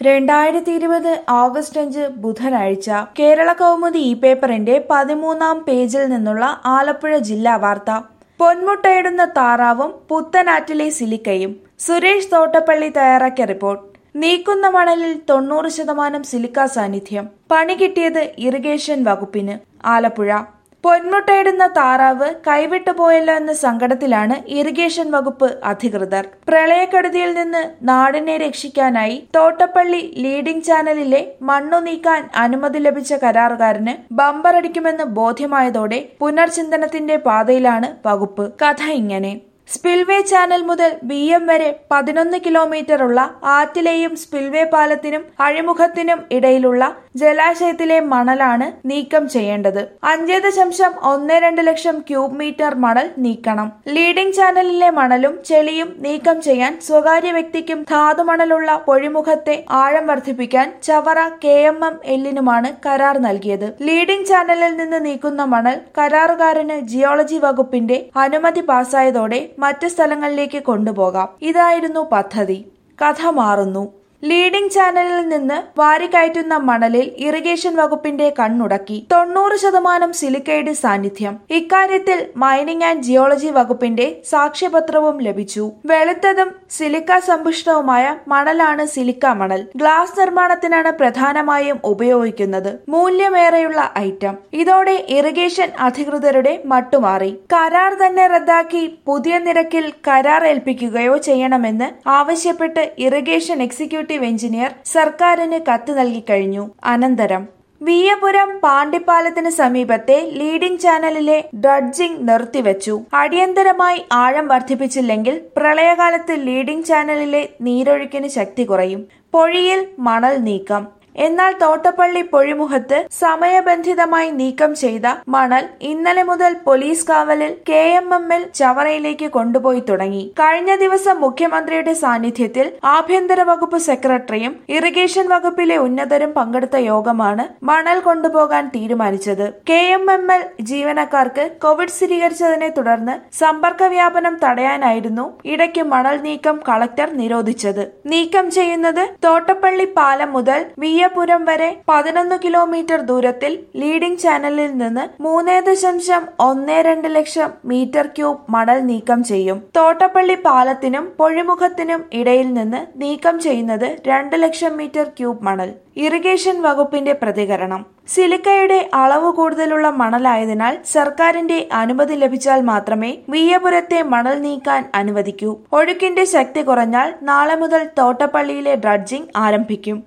രണ്ടായിരത്തി ഇരുപത് ഓഗസ്റ്റ് അഞ്ച് ബുധനാഴ്ച കേരള കൗമുദി ഇ പേപ്പറിന്റെ പതിമൂന്നാം പേജിൽ നിന്നുള്ള ആലപ്പുഴ ജില്ലാ വാർത്ത പൊന്മുട്ടയിടുന്ന താറാവും പുത്തനാറ്റിലെ സിലിക്കയും സുരേഷ് തോട്ടപ്പള്ളി തയ്യാറാക്കിയ റിപ്പോർട്ട് നീക്കുന്ന മണലിൽ തൊണ്ണൂറ് ശതമാനം സിലിക്ക സാന്നിധ്യം പണി കിട്ടിയത് ഇറിഗേഷൻ വകുപ്പിന് ആലപ്പുഴ പൊന്മുട്ടയിടുന്ന താറാവ് കൈവിട്ടു പോയല്ലോ എന്ന സങ്കടത്തിലാണ് ഇറിഗേഷൻ വകുപ്പ് അധികൃതർ പ്രളയക്കെടുതിയിൽ നിന്ന് നാടിനെ രക്ഷിക്കാനായി തോട്ടപ്പള്ളി ലീഡിംഗ് ചാനലിലെ മണ്ണു നീക്കാൻ അനുമതി ലഭിച്ച കരാറുകാരന് ബമ്പറടിക്കുമെന്ന് ബോധ്യമായതോടെ പുനർചിന്തനത്തിന്റെ പാതയിലാണ് വകുപ്പ് കഥ ഇങ്ങനെ സ്പിൽവേ ചാനൽ മുതൽ ബി എം വരെ പതിനൊന്ന് കിലോമീറ്റർ ഉള്ള ആറ്റിലെയും സ്പിൽവേ പാലത്തിനും അഴിമുഖത്തിനും ഇടയിലുള്ള ജലാശയത്തിലെ മണലാണ് നീക്കം ചെയ്യേണ്ടത് അഞ്ച് ദശാംശം ഒന്ന് രണ്ട് ലക്ഷം ക്യൂബ് മീറ്റർ മണൽ നീക്കണം ലീഡിംഗ് ചാനലിലെ മണലും ചെളിയും നീക്കം ചെയ്യാൻ സ്വകാര്യ വ്യക്തിക്കും ധാതുമണലുള്ള പൊഴിമുഖത്തെ ആഴം വർദ്ധിപ്പിക്കാൻ ചവറ കെ എം എം എല്ലിനുമാണ് കരാർ നൽകിയത് ലീഡിംഗ് ചാനലിൽ നിന്ന് നീക്കുന്ന മണൽ കരാറുകാരന് ജിയോളജി വകുപ്പിന്റെ അനുമതി പാസ്സായതോടെ മറ്റ് സ്ഥലങ്ങളിലേക്ക് കൊണ്ടുപോകാം ഇതായിരുന്നു പദ്ധതി കഥ മാറുന്നു ലീഡിംഗ് ചാനലിൽ നിന്ന് വാരിക്കയറ്റുന്ന മണലിൽ ഇറിഗേഷൻ വകുപ്പിന്റെ കണ്ണുടക്കി തൊണ്ണൂറ് ശതമാനം സിലിക്കയുടെ സാന്നിധ്യം ഇക്കാര്യത്തിൽ മൈനിങ് ആൻഡ് ജിയോളജി വകുപ്പിന്റെ സാക്ഷ്യപത്രവും ലഭിച്ചു വെളുത്തതും സിലിക്ക സമ്പുഷ്ടവുമായ മണലാണ് സിലിക്ക മണൽ ഗ്ലാസ് നിർമ്മാണത്തിനാണ് പ്രധാനമായും ഉപയോഗിക്കുന്നത് മൂല്യമേറെയുള്ള ഐറ്റം ഇതോടെ ഇറിഗേഷൻ അധികൃതരുടെ മട്ടുമാറി കരാർ തന്നെ റദ്ദാക്കി പുതിയ നിരക്കിൽ കരാർ ഏൽപ്പിക്കുകയോ ചെയ്യണമെന്ന് ആവശ്യപ്പെട്ട് ഇറിഗേഷൻ എക്സിക്യൂട്ടീവ് എക്സിക്യൂട്ടീവ് എഞ്ചിനീയർ സർക്കാരിന് കത്ത് നൽകിക്കഴിഞ്ഞു അനന്തരം വിയപുരം പാണ്ടിപ്പാലത്തിന് സമീപത്തെ ലീഡിംഗ് ചാനലിലെ ഡ്രഡ്ജിംഗ് നിർത്തിവെച്ചു അടിയന്തരമായി ആഴം വർദ്ധിപ്പിച്ചില്ലെങ്കിൽ പ്രളയകാലത്ത് ലീഡിംഗ് ചാനലിലെ നീരൊഴുക്കിന് ശക്തി കുറയും പൊഴിയിൽ മണൽ നീക്കം എന്നാൽ തോട്ടപ്പള്ളി പൊഴിമുഖത്ത് സമയബന്ധിതമായി നീക്കം ചെയ്ത മണൽ ഇന്നലെ മുതൽ പോലീസ് കാവലിൽ കെ എം എം എൽ ചവറയിലേക്ക് കൊണ്ടുപോയി തുടങ്ങി കഴിഞ്ഞ ദിവസം മുഖ്യമന്ത്രിയുടെ സാന്നിധ്യത്തിൽ ആഭ്യന്തര വകുപ്പ് സെക്രട്ടറിയും ഇറിഗേഷൻ വകുപ്പിലെ ഉന്നതരും പങ്കെടുത്ത യോഗമാണ് മണൽ കൊണ്ടുപോകാൻ തീരുമാനിച്ചത് കെ എം എം എൽ ജീവനക്കാർക്ക് കോവിഡ് സ്ഥിരീകരിച്ചതിനെ തുടർന്ന് സമ്പർക്ക വ്യാപനം തടയാനായിരുന്നു ഇടയ്ക്ക് മണൽ നീക്കം കളക്ടർ നിരോധിച്ചത് നീക്കം ചെയ്യുന്നത് തോട്ടപ്പള്ളി പാലം മുതൽ വി പുരം വരെ പതിനൊന്ന് കിലോമീറ്റർ ദൂരത്തിൽ ലീഡിംഗ് ചാനലിൽ നിന്ന് മൂന്ന് ദശാംശം ഒന്ന് രണ്ട് ലക്ഷം മീറ്റർ ക്യൂബ് മണൽ നീക്കം ചെയ്യും തോട്ടപ്പള്ളി പാലത്തിനും പൊഴിമുഖത്തിനും ഇടയിൽ നിന്ന് നീക്കം ചെയ്യുന്നത് രണ്ട് ലക്ഷം മീറ്റർ ക്യൂബ് മണൽ ഇറിഗേഷൻ വകുപ്പിന്റെ പ്രതികരണം സിലിക്കയുടെ അളവ് കൂടുതലുള്ള മണലായതിനാൽ സർക്കാരിന്റെ അനുമതി ലഭിച്ചാൽ മാത്രമേ വിയ്യപുരത്തെ മണൽ നീക്കാൻ അനുവദിക്കൂ ഒഴുക്കിന്റെ ശക്തി കുറഞ്ഞാൽ നാളെ മുതൽ തോട്ടപ്പള്ളിയിലെ ഡ്രഡ്ജിംഗ് ആരംഭിക്കും